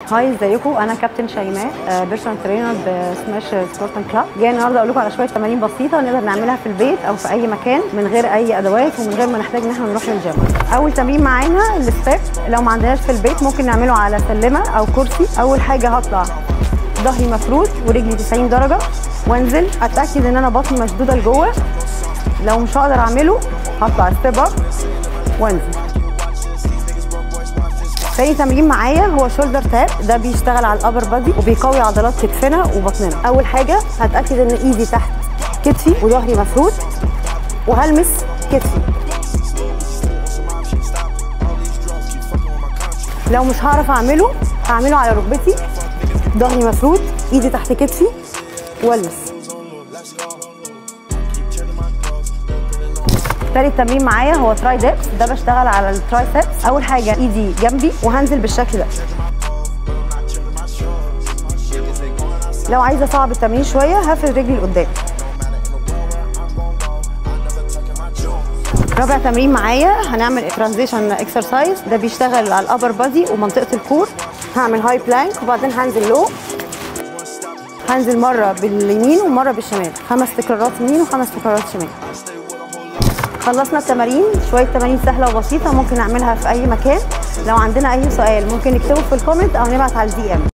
هاي ازيكم انا كابتن شيماء بيرسونال ترينر بسماش سبورتنج كلاب جاي النهارده اقول لكم على شويه تمارين بسيطه نقدر نعملها في البيت او في اي مكان من غير اي ادوات ومن غير ما نحتاج ان احنا نروح للجيم اول تمرين معانا الستيب لو ما عندناش في البيت ممكن نعمله على سلمه او كرسي اول حاجه هطلع ظهري مفرود ورجلي 90 درجه وانزل اتاكد ان انا بطني مشدوده لجوه لو مش هقدر اعمله هطلع ستيب اب وانزل تاني تمرين معايا هو شولدر تاب ده بيشتغل على الابر بادي وبيقوي عضلات كتفنا وبطننا اول حاجه هتاكد ان ايدي تحت كتفي وظهري مفرود وهلمس كتفي لو مش هعرف اعمله هعمله على ركبتي ظهري مفرود ايدي تحت كتفي والمس تالت تمرين معايا هو تراي ديبس ده بشتغل على الترايسبس اول حاجه ايدي جنبي وهنزل بالشكل ده لو عايزه اصعب التمرين شويه هفرد رجلي لقدام رابع تمرين معايا هنعمل ترانزيشن اكسرسايز ده بيشتغل على الابر بادي ومنطقه الكور هعمل هاي بلانك وبعدين هنزل لو هنزل مره باليمين ومره بالشمال خمس تكرارات يمين وخمس تكرارات شمال خلصنا التمارين شويه تمارين سهله وبسيطه ممكن نعملها في اي مكان لو عندنا اي سؤال ممكن نكتبه في الكومنت او نبعت على الدي ام